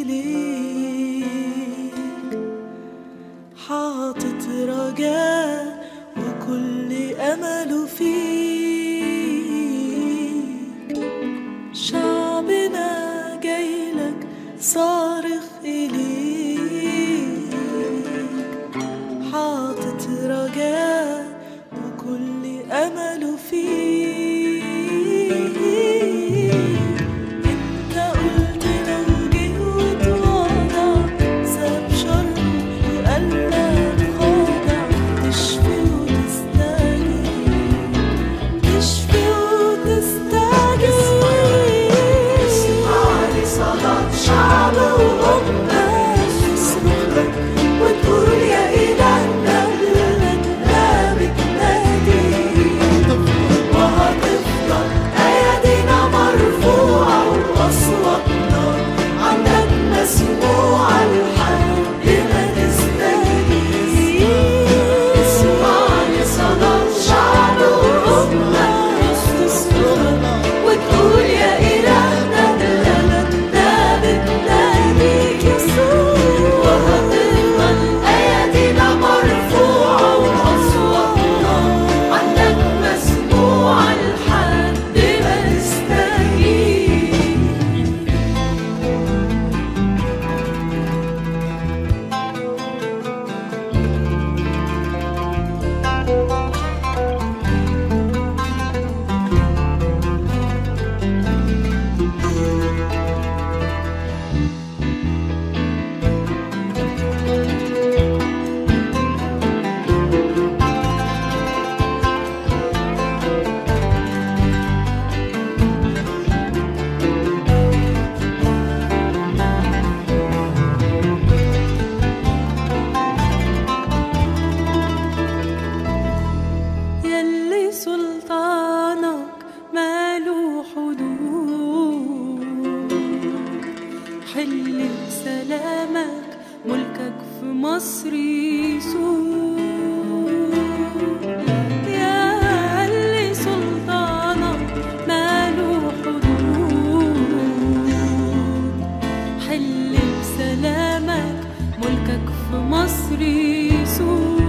إليك حاطط رجاء وكل أمله فيك شعبنا جايلك صارخ إليك حاطط رجاء وكل أمله فيك انت قلت لو جه وتواضع ساب شر وقلبك خاضع تشفي وتستجيب تشفي وتستجيب اسمعني صلاة شعب وأمة تصرخ لك وتقول يا إلهنا بلادنا بتنادي وهتفضل أيادينا مرفوعة وأصواتنا عندك مسموعة لحد ما تستجيب اسمعني صلاة شعب وأمة تصرخ وتقول يا إلهنا بلادنا بتناديك يسوع وهتفضل أيادينا مرفوعة وأصواتنا عندك مسموعة لحد ما تستجيب يلي سلطانك ماله حدود حل بسلامك ملكك في مصر يسود يلي سلطانك ماله حدود حل بسلامك ملكك في مصر يسود